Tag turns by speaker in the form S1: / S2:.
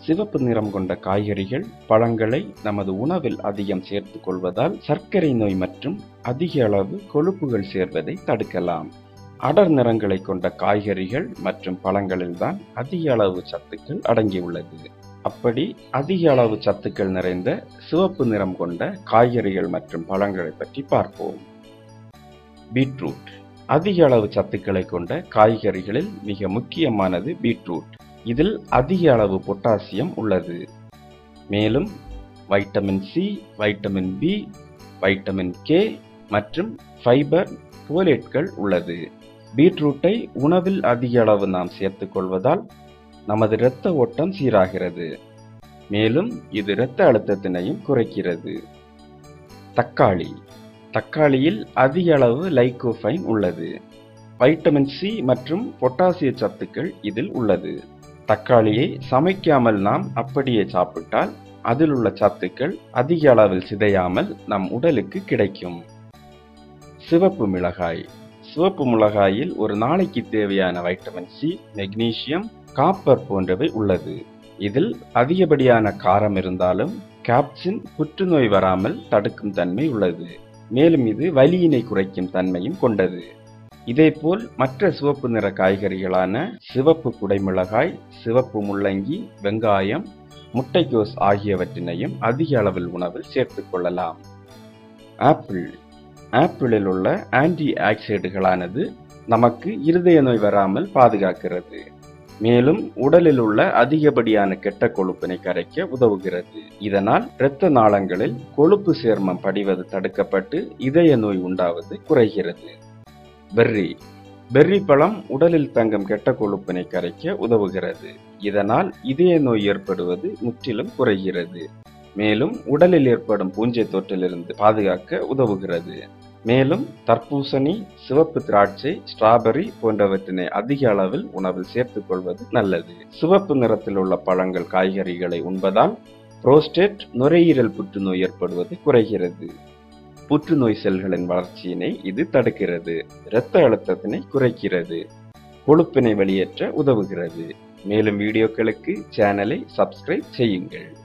S1: சிவப்பு நிறம் கொண்ட காய்கறிகள் பழங்களை நமது உணவில் அதிகம் சேர்த்துக் கொள்வதால் சர்க்கரை நோய் மற்றும் அதிக அளவு கொழுப்புகள் சேர்வதை தடுக்கலாம் அடர் நிறங்களை கொண்ட காய்கறிகள் மற்றும் பழங்களில்தான் அதிக அளவு சத்துக்கள் அடங்கியுள்ளது அப்படி அதிக அளவு சத்துக்கள் நிறைந்த சிவப்பு நிறம் கொண்ட காய்கறிகள் மற்றும் பழங்களை பற்றி பார்ப்போம் பீட்ரூட் அதிக அளவு சத்துக்களை கொண்ட காய்கறிகளில் மிக முக்கியமானது பீட்ரூட் இதில் அதிக அளவு பொட்டாசியம் உள்ளது மேலும் vitamin C vitamin B vitamin K மற்றும் ஃபைபர் போலேட்கள் உள்ளது பீட்ரூட்டை உணவில் அதிக அளவு நாம் சேர்த்துக் கொள்வதால் நமது இரத்த ஓட்டம் சீராகிறது மேலும் இது இரத்த அழுத்தத்தினையும் குறைக்கிறது தக்காளி தக்காளியில் அதிக அளவு லைகோஃபைன் உள்ளது வைட்டமின் சி மற்றும் பொட்டாசிய சத்துக்கள் இதில் உள்ளது தக்காளியை சமைக்காமல் நாம் அப்படியே சாப்பிட்டால் அதில் உள்ள சத்துக்கள் அதிக அளவில் சிதையாமல் நம் உடலுக்கு கிடைக்கும் சிவப்பு மிளகாய் சிவப்பு மிளகாயில் ஒரு நாளைக்கு தேவையான வைட்டமின் சி மெக்னீசியம் காப்பர் போன்றவை உள்ளது இதில் அதிகப்படியான காரம் இருந்தாலும் கேப்சின் புற்றுநோய் வராமல் தடுக்கும் தன்மை உள்ளது மேலும் இது வலியினை குறைக்கும் தன்மையும் கொண்டது இதேபோல் மற்ற சிவப்பு நிற காய்கறிகளான சிவப்பு குடைமிளகாய் சிவப்பு முள்ளங்கி வெங்காயம் முட்டைக்கோஸ் ஆகியவற்றினையும் அதிக அளவில் உணவில் சேர்த்துக் கொள்ளலாம் ஆப்பிள் ஆப்பிளில் உள்ள ஆன்டி ஆக்சைடுகளானது நமக்கு இருதய நோய் வராமல் பாதுகாக்கிறது மேலும் உடலில் உள்ள அதிகப்படியான கெட்ட கொழுப்பினை கரைக்க உதவுகிறது இதனால் இரத்த நாளங்களில் கொழுப்பு சேர்மம் படிவது தடுக்கப்பட்டு இதய நோய் உண்டாவது குறைகிறது பெர்ரி பெர்ரி பழம் உடலில் தங்கும் கெட்ட கொழுப்பினை கரைக்க உதவுகிறது இதனால் இதய நோய் ஏற்படுவது முற்றிலும் குறைகிறது மேலும் உடலில் ஏற்படும் பூஞ்சை தொற்றிலிருந்து பாதுகாக்க உதவுகிறது மேலும் தர்பூசணி சிவப்பு திராட்சை ஸ்ட்ராபெரி போன்றவற்றினை அதிக அளவில் உணவில் சேர்த்துக் கொள்வது நல்லது சிவப்பு நிறத்தில் உள்ள பழங்கள் காய்கறிகளை உண்பதால் புரோஸ்டேட் நுரையீரல் புற்றுநோய் ஏற்படுவது குறைகிறது புற்றுநோய் செல்களின் வளர்ச்சியினை இது தடுக்கிறது இரத்த அழுத்தத்தினை குறைக்கிறது கொழுப்பினை வெளியேற்ற உதவுகிறது மேலும் வீடியோக்களுக்கு சேனலை சப்ஸ்கிரைப் செய்யுங்கள்